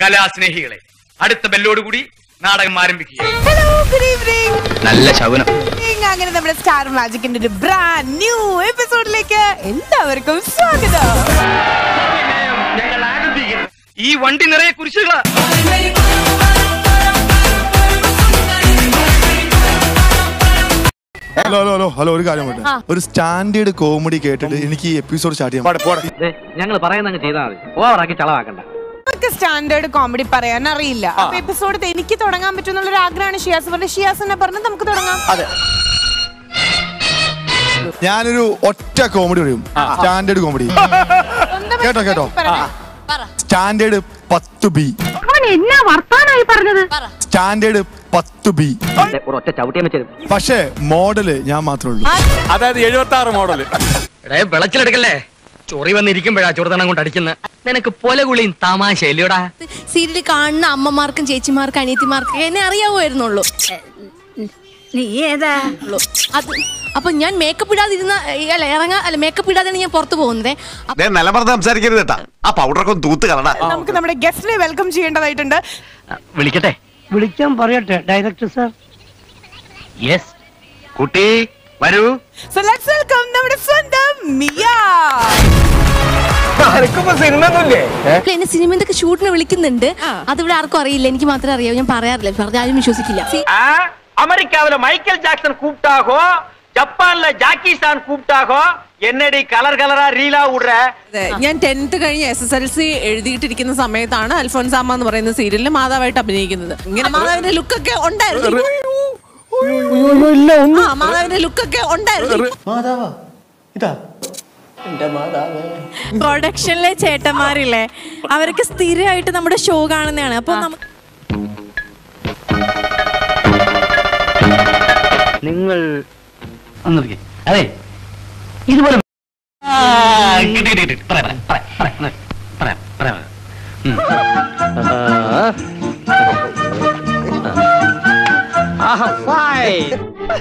കലാസ്നേഹികളെ അടുത്ത ബെല്ലോടുകൂടി നാടകം ആരംഭിക്കുക ഹലോ ഗുഡ് ഈവനിങ് നല്ല ശകുനം അങ്ങനെ നമ്മുടെ സ്റ്റാർ മാജിക്കിന്റെ ഒരു ബ്രാൻഡ് ന്യൂ എപ്പിസോഡിലേക്ക് എല്ലാവർക്കും സ്വാഗതം ഈ വണ്ടി നിറയെ കുരിശുകളാ ഹലോ ഹലോ ഹലോ ഹലോ ഒരു കാര്യം പറയട്ടെ ഒരു സ്റ്റാൻഡേർഡ് കോമഡി കേട്ടിട്ട് എനിക്ക് ഈ എപ്പിസോഡ് സ്റ്റാർട്ട് ചെയ്യാം ഞങ്ങൾ പറയുന്നങ്ങ് ചെയ്താൽ മതി ഓവറാക്കി ചളവാക്കണ്ട അവർക്ക് സ്റ്റാൻഡേർഡ് കോമഡി പറയാൻ അറിയില്ല അപ്പൊ എപ്പിസോഡ് എനിക്ക് തുടങ്ങാൻ പറ്റുന്നുള്ള ഒരു ആഗ്രഹമാണ് ഷിയാസ് പറഞ്ഞത് ഷിയാസ് എന്നെ പറഞ്ഞ് നമുക്ക് തുടങ്ങാം ഞാനൊരു ഒറ്റ കോമഡി പറയും സ്റ്റാൻഡേർഡ് കോമഡി സ്വന്തമായി കേട്ടോ, കേട്ടോ. പറഞ്ഞേ. സ്റ്റാൻഡേർഡ് പത്ത് ബി അവൻ എന്നാ വർത്താനായി പറഞ്ഞത് സ്റ്റാൻഡേർഡ് പത്ത് ബി ഒരൊറ്റ ചവിട്ടിയം വെച്ചത് പക്ഷേ മോഡല് ഞാൻ മാത്രമേ ഉള്ളൂ അതായത് എഴുപത്തി ആറ് മോഡല് എടേ വിളച്ചിലെടുക്കല്ലേ ചൊറി വന്നിരിക്കുമ്പോഴാ ചൊറുതണം കൊണ്ട് അടിക്കുന്ന നിനക്ക് പൊലകുളിയും തമാശയില്ലയോടാ സീരിയൽ കാണുന്ന അമ്മമാർക്കും ചേച്ചിമാർക്കും അനിയത്തിമാർക്കും എന്നെ അറിയാവുമായിരുന്നുള്ളൂ നീ ഏതാ ഉള്ളൂ. അത് അപ്പൊ ഞാൻ മേക്കപ്പ് ഇടാതിരുന്ന അല്ല ഇറങ്ങാ അല്ല മേക്കപ്പ് ഇടാതെയാണ് ഞാൻ പുറത്തു പോകുന്നത് അപ്പൊ നിലമറന്ന് സംസാരിക്കരുത് കേട്ടാ ആ പൗഡറൊക്കെ ഒന്ന് തൂത്ത് കളടാ നമുക്ക് നമ്മുടെ ഗസ്റ്റിനെ വെൽക്കം ചെയ്യേണ്ടതായിട്ടുണ്ട് വിളിക്കട്ടെ വിളിക്കാൻ പറയട്ടെ ഡയറക്ടർ സാർ യെസ് കുട്ടി വരൂ സോ ലെറ്റ്സ് വെൽക്കം നമ്മുടെ സ്വന്തം മിയ എന്നെ സിനിമയൊക്കെ ഷൂട്ടിന് വിളിക്കുന്നുണ്ട് അതിവിടെ ആർക്കും അറിയില്ല എനിക്ക് മാത്രമേ അറിയാവൂ ഞാൻ പറയാറില്ല പറഞ്ഞാലും വിശ്വസിക്കില്ല See, அமெரிக்காவில மைக்கேல் ஜாக்சன் கூப்பிட்டாகோ ஜப்பான்ல ஜாக்கி சான் கூப்பிட்டாகோ என்னடி கலர் கலரா ரீலா விடுற അതെ ഞാൻ ടെൻത്ത് കഴിഞ്ഞ് എസ് എസ് എൽ സി എഴുതിയിട്ടിരിക്കുന്ന സമയത്താണ് അൽഫോൻസാമ്മ എന്ന് പറയുന്ന സീരിയലിൽ മാതാവായിട്ട് അഭിനയിക്കുന്നത് ഇങ്ങനെ മാതാവിന്റെ ലുക്കൊക്കെ ഉണ്ടായിരുന്നു ആ മാതാവിന്റെ ലുക്കൊക്കെ ഉണ്ടായിരുന്നു പ്രൊഡക്ഷനിലെ ചേട്ടന്മാരില്ലേ അവർക്ക് സ്ഥിരമായിട്ട് നമ്മുടെ ഷോ കാണുന്നതാണ് അപ്പൊ നമുക്ക് നിങ്ങൾ ഒന്നിരിക്കെ അതെ ഇതുപോലെ ആ, കിട്ടി, കിട്ടി, കിട്ടി. പറയാം, പറയാം, പറയാം, പറയാം, പറയാം, പറയാം, പറയാം. ഉം. ആഹാ, fine.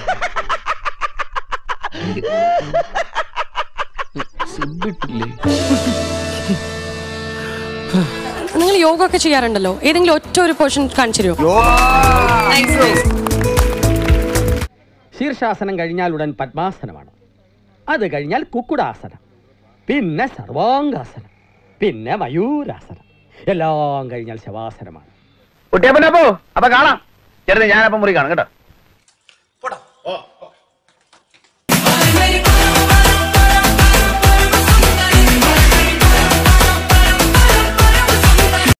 നിങ്ങൾ യോഗ ഒക്കെ ചെയ്യാറുണ്ടല്ലോ ഏതെങ്കിലും ഒറ്റ ഒരു പോർഷൻ കാണിച്ചു തരുമോ ശീർഷാസനം കഴിഞ്ഞാൽ ഉടൻ പത്മാസനമാണ് അത് കഴിഞ്ഞാൽ കുക്കുടാസനം പിന്നെ സർവാംഗാസനം പിന്നെ മയൂരാസനം എല്ലാം കഴിഞ്ഞാൽ ശവാസനമാണ് കുട്ടിയപ്പനപ്പോ അപ്പൊ കാണാം ചെറുത് ഞാനപ്പം മുറി കാണും കേട്ടോ